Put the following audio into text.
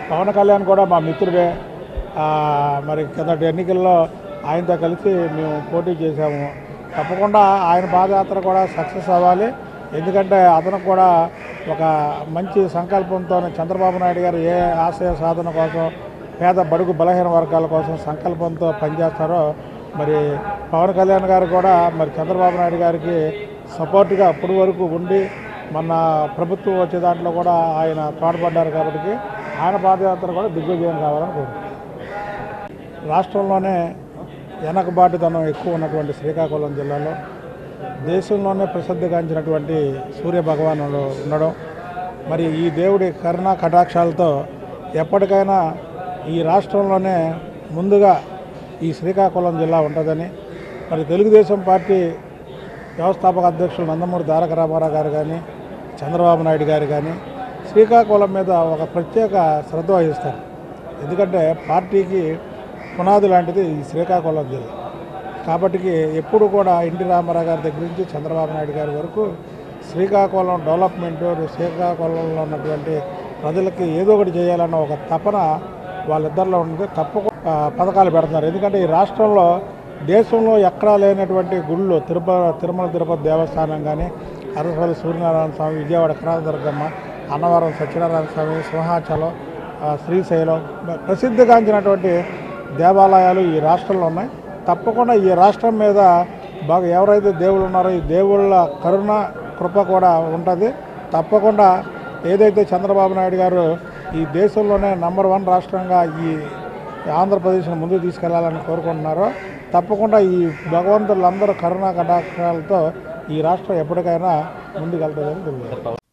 పవన్ కళ్యాణ్ కూడా మా మిత్రుడే ఆ, మరి కిందటి ఎన్నికల్లో ఆయనతో కలిసి మేము పోటీ చేశాము తప్పకుండా ఆయన పాదయాత్ర కూడా సక్సెస్ అవ్వాలి ఎందుకంటే అతను కూడా ఒక మంచి సంకల్పంతో చంద్రబాబు నాయుడు గారు ఏ ఆశయ సాధన కోసం పేద బడుగు బలహీన వర్గాల కోసం సంకల్పంతో పనిచేస్తారో మరి పవన్ కళ్యాణ్ గారు కూడా మరి చంద్రబాబు నాయుడు గారికి సపోర్ట్గా అప్పటి వరకు ఉండి మన ప్రభుత్వం వచ్చే దాంట్లో కూడా ఆయన తోడ్పడ్డారు కాబట్టి ఆయన పాదయాత్ర కూడా దిగ్విజయం కావాలని కోరుకుంటున్నాను రాష్ట్రంలోనే వెనకబాటుతనం ఎక్కువ ఉన్నటువంటి శ్రీకాకుళం జిల్లాలో దేశంలోనే ప్రసిద్ధిగాంచినటువంటి సూర్య భగవానుడు ఉండడం మరి ఈ దేవుడి కరుణా కటాక్షాలతో ఎప్పటికైనా ఈ రాష్ట్రంలోనే ముందుగా ఈ శ్రీకాకుళం జిల్లా ఉంటుందని మరి తెలుగుదేశం పార్టీ వ్యవస్థాపక అధ్యక్షులు నందమూరి తారక రామారావు గారు కానీ చంద్రబాబు నాయుడు గారు కానీ శ్రీకాకుళం మీద ఒక ప్రత్యేక శ్రద్ధ వహిస్తారు ఎందుకంటే పార్టీకి పునాది లాంటిది ఈ శ్రీకాకుళం జిల్లా కాబట్టి ఎప్పుడు కూడా ఎన్టీ రామారావు గారి దగ్గర నుంచి చంద్రబాబు నాయుడు గారి వరకు శ్రీకాకుళం డెవలప్మెంట్ శ్రీకాకుళంలో ఉన్నటువంటి ప్రజలకి ఏదో ఒకటి చేయాలన్న ఒక తపన వాళ్ళిద్దరిలో ఉంది తప్పకుండా ఆ, పథకాలు పెడుతున్నారు ఎందుకంటే ఈ రాష్ట్రంలో దేశంలో ఎక్కడా లేనటువంటి గుళ్ళు తిరుపతి తిరుమల తిరుపతి దేవస్థానం కానీ అరసపల్లి సూర్యనారాయణ స్వామి విజయవాడ కనకదుర్గమ్మ అన్నవరం సత్యనారాయణ స్వామి సింహాచలం ఆ, శ్రీశైలం ప్రసిద్ధిగాంచినటువంటి దేవాలయాలు ఈ రాష్ట్రంలో ఉన్నాయి తప్పకుండా ఈ రాష్ట్రం మీద బాగా ఎవరైతే దేవుళ్ళు ఉన్నారో ఈ దేవుళ్ళ కరుణ కృప కూడా ఉంటుంది తప్పకుండా ఏదైతే చంద్రబాబు నాయుడు గారు ఈ దేశంలోనే నంబర్ వన్ రాష్ట్రంగా ఈ ఆంధ్రప్రదేశ్ను ముందుకు తీసుకెళ్లాలని కోరుకుంటున్నారో తప్పకుండా ఈ భగవంతులందరూ కరుణా కటాక్షాలతో ఈ రాష్ట్రం ఎప్పటికైనా ముందుకెళ్తుందని తెలియదు